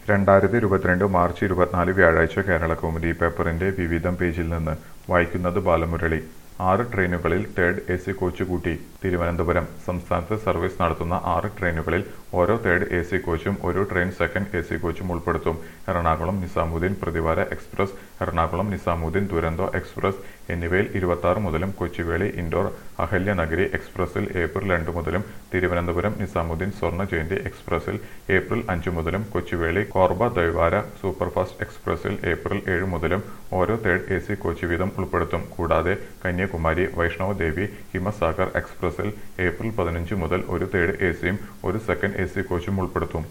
രണ്ടായിരത്തി ഇരുപത്തിരണ്ട് മാർച്ച് ഇരുപത്തിനാല് വ്യാഴാഴ്ച കേരള കൗമുദി പേപ്പറിന്റെ വിവിധം പേജിൽ നിന്ന് വായിക്കുന്നത് ബാലമുരളി ആറ് ട്രെയിനുകളിൽ തേർഡ് എ സി കോച്ച് കൂട്ടി തിരുവനന്തപുരം സംസ്ഥാനത്ത് സർവീസ് നടത്തുന്ന ആറ് ട്രെയിനുകളിൽ ഓരോ തേർഡ് എ സി കോച്ചും ഒരു ട്രെയിൻ സെക്കൻഡ് എ സി കോച്ചും ഉൾപ്പെടുത്തും എറണാകുളം നിസാമുദ്ദീൻ പ്രതിവാര എക്സ്പ്രസ് എറണാകുളം നിസാമുദ്ദീൻ ദുരന്തോ എക്സ്പ്രസ് എന്നിവയിൽ ഇരുപത്തി ആറ് മുതലും കൊച്ചുവേളി ഇൻഡോർ അഹല്യനഗരി എക്സ്പ്രസിൽ ഏപ്രിൽ രണ്ട് മുതലും തിരുവനന്തപുരം നിസാമുദ്ദീൻ സ്വർണ്ണ ജയന്തി എക്സ്പ്രസിൽ ഏപ്രിൽ അഞ്ച് മുതലും കൊച്ചുവേളി കോർബ ദ്വൈവാര സൂപ്പർഫാസ്റ്റ് എക്സ്പ്രസിൽ ഏപ്രിൽ ഏഴ് മുതലും ഓരോ തേർഡ് എ സി കോച്ച് വീതം ഉൾപ്പെടുത്തും കൂടാതെ കന്യാകുമാരി വൈഷ്ണവ ദേവി ഹിമസാഗർ എക്സ്പ്രസിൽ ഏപ്രിൽ പതിനഞ്ച് മുതൽ ഒരു തേർഡ് എ സിയും ഒരു സെക്കൻഡ് എ സി കോച്ചും ഉൾപ്പെടുത്തും